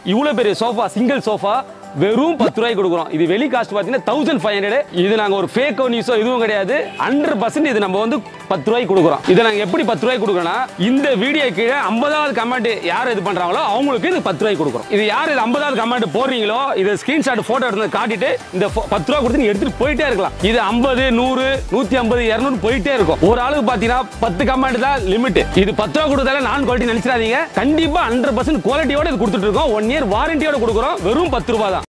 இவ்வளவு பெரிய sofa single sofa வெறும் பத்து ரூபாய்க்கு கொடுக்குறோம் இது வெளி காஸ்ட் பார்த்தீங்கன்னா தௌசண்ட் ஃபைவ் ஹண்ட்ரட் இது நாங்கள் ஒரு ஃபேக் நியூஸோ இதுவும் கிடையாது ஹண்ட்ரட் பர்சன்ட் இது நம்ம வந்து பத்து ரூபாய்க்கு கொடுக்குறோம் இதை நாங்கள் எப்படி பத்து ரூபாய்க்கு கொடுக்குறோம்னா இந்த வீடியோ கீழே ஐம்பதாவது கமெண்ட் யார் இது பண்றாங்களோ அவங்களுக்கு இது பத்து ரூபாய்க்கு கொடுக்குறோம் இது யார் இது ஐம்பதாவது கமெண்ட் போடுறீங்களோ இது ஸ்கிரீன்ஷாட் போட்டோ எடுத்து காட்டிட்டு இந்த pho- பத்து ரூபா கொடுத்து நீங்க எடுத்துட்டு போயிட்டே இருக்கலாம் இது ஐம்பது நூறு நூத்தி ஐம்பது இரநூறு போயிட்டே இருக்கும் ஒரு ஆளுக்கு பாத்தீங்கன்னா பத்து கமெண்ட் தான் லிமிட் இது பத்து ரூபா கொடுத்தால நான் குவாலிட்டி நினைச்சிடாதீங்க கண்டிப்பா ஹண்ட்ரட் பர்சன்ட் குவாலிட்டியோட இது கொடுத்துட்டு இருக்கோம் ஒன் இயர் வாரண்டியோட கொடுக்குறோம் வெறும் பத்து ரூபா தான்